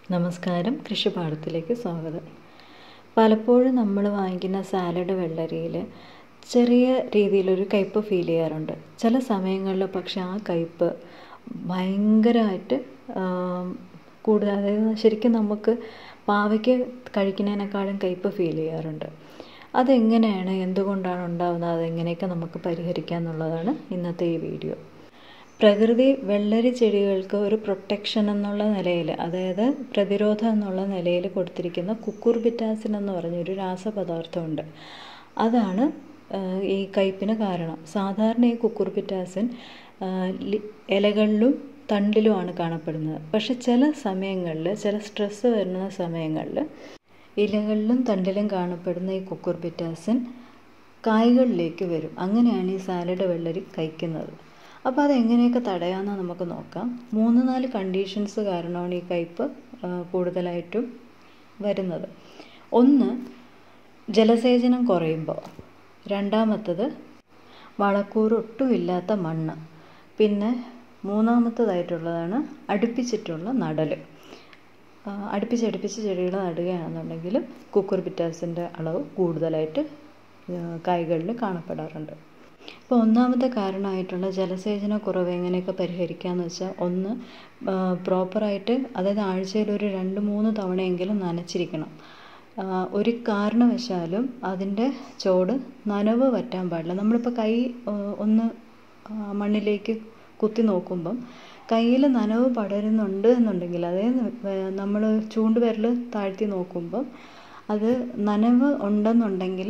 നമസ്കാരം കൃഷിപാഠത്തിലേക്ക് സ്വാഗതം പലപ്പോഴും നമ്മൾ വാങ്ങിക്കുന്ന സാലഡ് വെള്ളരിയിൽ ചെറിയ രീതിയിലൊരു കയ്പ്പ് ഫീൽ ചെയ്യാറുണ്ട് ചില സമയങ്ങളിൽ പക്ഷെ ആ കയ്പ്പ് ഭയങ്കരമായിട്ട് കൂടുതൽ അതായത് ശരിക്കും നമുക്ക് പാവയ്ക്ക് കഴിക്കുന്നതിനേക്കാളും കയ്പ്പ് ഫീൽ ചെയ്യാറുണ്ട് അതെങ്ങനെയാണ് എന്തുകൊണ്ടാണ് ഉണ്ടാകുന്നത് അതെങ്ങനെയൊക്കെ നമുക്ക് പരിഹരിക്കാം എന്നുള്ളതാണ് ഇന്നത്തെ ഈ വീഡിയോ പ്രകൃതി വെള്ളരി ചെടികൾക്ക് ഒരു പ്രൊട്ടക്ഷൻ എന്നുള്ള നിലയിൽ അതായത് പ്രതിരോധം എന്നുള്ള നിലയിൽ കൊടുത്തിരിക്കുന്ന കുക്കുർബിറ്റാസിൻ എന്ന് പറഞ്ഞൊരു രാസപദാർത്ഥമുണ്ട് അതാണ് ഈ കയ്പിന് കാരണം സാധാരണ ഈ കുക്കുർബിറ്റാസിൻ ഇലകളിലും തണ്ടിലുമാണ് കാണപ്പെടുന്നത് പക്ഷെ ചില സമയങ്ങളിൽ ചില സ്ട്രെസ്സ് വരുന്ന സമയങ്ങളിൽ ഇലകളിലും തണ്ടിലും കാണപ്പെടുന്ന ഈ കുക്കുർബിറ്റാസിൻ കായ്കളിലേക്ക് വരും അങ്ങനെയാണ് ഈ സാലഡ് വെള്ളരി കഴിക്കുന്നത് അപ്പോൾ അതെങ്ങനെയൊക്കെ തടയാമെന്ന് നമുക്ക് നോക്കാം മൂന്ന് നാല് കണ്ടീഷൻസ് കാരണമാണ് ഈ കയ്പ്പ് കൂടുതലായിട്ടും വരുന്നത് ഒന്ന് ജലസേചനം കുറയുമ്പോൾ രണ്ടാമത്തത് വളക്കൂറ് ഒട്ടുമില്ലാത്ത മണ്ണ് പിന്നെ മൂന്നാമത്തതായിട്ടുള്ളതാണ് അടുപ്പിച്ചിട്ടുള്ള നടൽ അടുപ്പിച്ചടുപ്പിച്ച് ചെടികൾ നടുകയാണെന്നുണ്ടെങ്കിൽ കുക്കുർ ബിറ്റാസിൻ്റെ അളവ് കൂടുതലായിട്ട് കായ്കളിൽ കാണപ്പെടാറുണ്ട് ഇപ്പോൾ ഒന്നാമത്തെ കാരണമായിട്ടുള്ള ജലസേചന കുറവ് എങ്ങനെയൊക്കെ പരിഹരിക്കാമെന്ന് വെച്ചാൽ ഒന്ന് പ്രോപ്പറായിട്ട് അതായത് ആഴ്ചയിൽ ഒരു രണ്ട് മൂന്ന് തവണയെങ്കിലും നനച്ചിരിക്കണം ഒരു കാരണവശാലും അതിൻ്റെ ചോട് നനവ് പറ്റാൻ പാടില്ല നമ്മളിപ്പോൾ കൈ ഒന്ന് മണ്ണിലേക്ക് കുത്തി നോക്കുമ്പം കയ്യിൽ നനവ് പടരുന്നുണ്ട് എന്നുണ്ടെങ്കിൽ അതായത് നമ്മൾ ചൂണ്ടുവിരൽ താഴ്ത്തി നോക്കുമ്പം അത് നനവ് ഉണ്ടെന്നുണ്ടെങ്കിൽ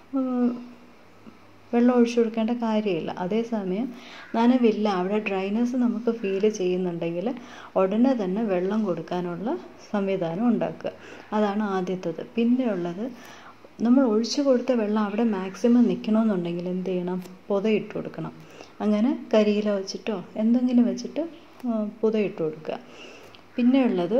വെള്ളം ഒഴിച്ചു കൊടുക്കേണ്ട കാര്യമില്ല അതേസമയം നനവില്ല അവിടെ ഡ്രൈനെസ് നമുക്ക് ഫീൽ ചെയ്യുന്നുണ്ടെങ്കിൽ ഉടനെ തന്നെ വെള്ളം കൊടുക്കാനുള്ള സംവിധാനം ഉണ്ടാക്കുക അതാണ് ആദ്യത്തത് പിന്നെ ഉള്ളത് നമ്മൾ ഒഴിച്ചു കൊടുത്ത വെള്ളം അവിടെ മാക്സിമം നിൽക്കണമെന്നുണ്ടെങ്കിൽ എന്ത് ചെയ്യണം പുതയിട്ട് കൊടുക്കണം അങ്ങനെ കരിയില വെച്ചിട്ടോ എന്തെങ്കിലും വെച്ചിട്ട് പുതയിട്ട് കൊടുക്കുക പിന്നെ ഉള്ളത്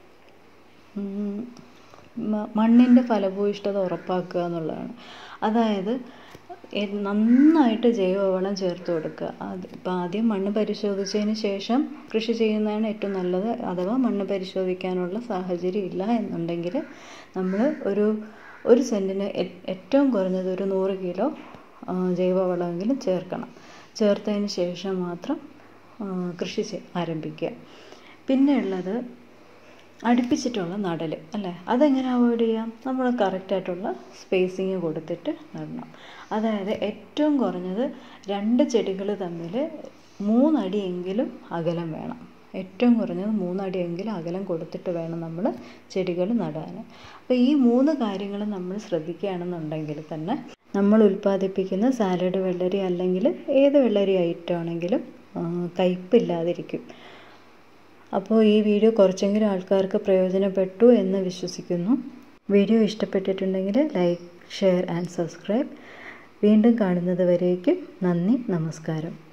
മണ്ണിൻ്റെ ഫലഭൂയിഷ്ഠത ഉറപ്പാക്കുക എന്നുള്ളതാണ് അതായത് നന്നായിട്ട് ജൈവവളം ചേർത്ത് കൊടുക്കുക അത് ഇപ്പം ആദ്യം മണ്ണ് പരിശോധിച്ചതിന് ശേഷം കൃഷി ചെയ്യുന്നതാണ് ഏറ്റവും നല്ലത് അഥവാ മണ്ണ് പരിശോധിക്കാനുള്ള സാഹചര്യം ഇല്ല എന്നുണ്ടെങ്കിൽ നമ്മൾ ഒരു ഒരു സെൻറ്റിന് ഏറ്റവും കുറഞ്ഞത് ഒരു നൂറ് കിലോ ജൈവവളമെങ്കിലും ചേർക്കണം ചേർത്തതിന് ശേഷം മാത്രം കൃഷി ആരംഭിക്കുക പിന്നെ ഉള്ളത് അടുപ്പിച്ചിട്ടുള്ള നടൽ അല്ലേ അതെങ്ങനെ അവോയ്ഡ് ചെയ്യാം നമ്മൾ കറക്റ്റായിട്ടുള്ള സ്പേസിങ് കൊടുത്തിട്ട് നടണം അതായത് ഏറ്റവും കുറഞ്ഞത് രണ്ട് ചെടികൾ തമ്മിൽ മൂന്നടിയെങ്കിലും അകലം വേണം ഏറ്റവും കുറഞ്ഞത് മൂന്നടിയെങ്കിലും അകലം കൊടുത്തിട്ട് വേണം നമ്മൾ ചെടികൾ നടാൻ അപ്പോൾ ഈ മൂന്ന് കാര്യങ്ങൾ നമ്മൾ ശ്രദ്ധിക്കുകയാണെന്നുണ്ടെങ്കിൽ തന്നെ നമ്മൾ ഉൽപ്പാദിപ്പിക്കുന്ന സാലഡ് വെള്ളരി അല്ലെങ്കിൽ ഏത് വെള്ളരി ഐറ്റം ആണെങ്കിലും കയ്പില്ലാതിരിക്കും അപ്പോൾ ഈ വീഡിയോ കുറച്ചെങ്കിലും ആൾക്കാർക്ക് പ്രയോജനപ്പെട്ടു എന്ന് വിശ്വസിക്കുന്നു വീഡിയോ ഇഷ്ടപ്പെട്ടിട്ടുണ്ടെങ്കിൽ ലൈക്ക് ഷെയർ ആൻഡ് സബ്സ്ക്രൈബ് വീണ്ടും കാണുന്നത് വരേക്കും നന്ദി നമസ്കാരം